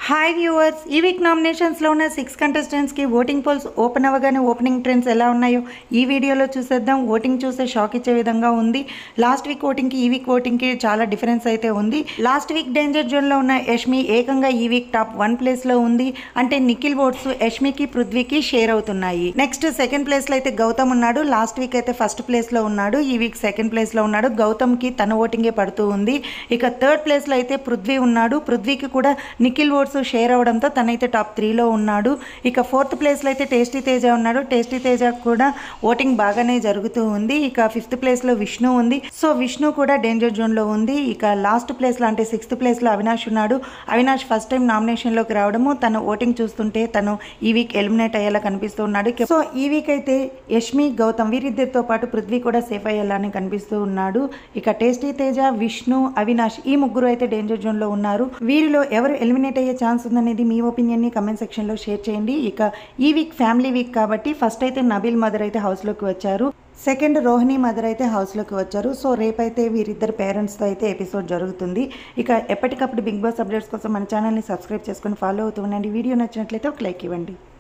hi viewers ఈ week నామినేషన్స్లో ఉన్న సిక్స్ కంటెస్టెంట్స్కి ఓటింగ్ పోల్స్ ఓపెన్ అవ్వగానే ఓపెనింగ్ ట్రెండ్స్ ఎలా ఉన్నాయో ఈ వీడియోలో చూసేద్దాం ఓటింగ్ చూస్తే షాక్ ఇచ్చే విధంగా ఉంది లాస్ట్ వీక్ ఓటింగ్కి ఈ వీక్ ఓటింగ్కి చాలా డిఫరెన్స్ అయితే ఉంది లాస్ట్ వీక్ డేంజర్ జోన్లో ఉన్న యష్మి ఏకంగా ఈ వీక్ టాప్ వన్ ప్లేస్లో ఉంది అంటే నిఖిల్ ఓట్స్ యష్మికి పృథ్వీకి షేర్ అవుతున్నాయి నెక్స్ట్ సెకండ్ ప్లేస్లో అయితే గౌతమ్ ఉన్నాడు లాస్ట్ వీక్ అయితే ఫస్ట్ ప్లేస్లో ఉన్నాడు ఈ వీక్ సెకండ్ ప్లేస్లో ఉన్నాడు గౌతమ్కి తన ఓటింగే పడుతూ ఉంది ఇక థర్డ్ ప్లేస్లో అయితే పృథ్వీ ఉన్నాడు పృథ్వీకి కూడా నిఖిల్ ఓట్స్ షేర్ అవడంతో తనైతే టాప్ త్రీలో ఉన్నాడు ఇక ఫోర్త్ ప్లేస్లో అయితే టేస్టీ తేజ ఉన్నాడు టేస్టీ తేజ కూడా ఓటింగ్ బాగానే జరుగుతూ ఉంది ఇక ఫిఫ్త్ ప్లేస్లో విష్ణు ఉంది సో విష్ణు కూడా డేంజర్ జోన్లో ఉంది ఇక లాస్ట్ ప్లేస్లో అంటే సిక్స్త్ ప్లేస్లో అవినాష్ ఉన్నాడు అవినాష్ ఫస్ట్ టైం నామినేషన్లోకి రావడము తను ఓటింగ్ చూస్తుంటే తను ఈ వీక్ ఎలిమినేట్ అయ్యేలా కనిపిస్తూ ఉన్నాడు ఇక- సో ఈ వీక్ అయితే యష్మి గౌతమ్ వీరిద్దరితో పాటు పృథ్వీ కూడా సేఫ్ అయ్యేలానే కనిపిస్తూ ఉన్నాడు ఇక టేస్టీ తేజ విష్ణు అవినాష్ ఈ ముగ్గురు అయితే డేంజర్ జోన్లో ఉన్నారు వీరిలో ఎవరు ఎలిమినేట్ అయ్యే ఛాన్స్ ఉందనేది మీ ఒపీనియన్ని కమెంట్ సెక్షన్లో షేర్ చేయండి ఇక ఈ వీక్ ఫ్యామిలీ వీక్ కాబట్టి ఫస్ట్ అయితే నబీల్ మదర్ అయితే హౌస్లోకి వచ్చారు సెకండ్ రోహిణి మదర్ అయితే హౌస్లోకి వచ్చారు సో రేపైతే వీరిద్దరు పేరెంట్స్తో అయితే ఎపిసోడ్ జరుగుతుంది ఇక ఎప్పటికప్పుడు బిగ్ బాస్ అప్డేట్స్ కోసం మన ఛానల్ని సబ్స్క్రైబ్ చేసుకొని ఫాలో అవుతూ ఉండండి వీడియో నచ్చినట్లయితే ఒక లైక్ ఇవ్వండి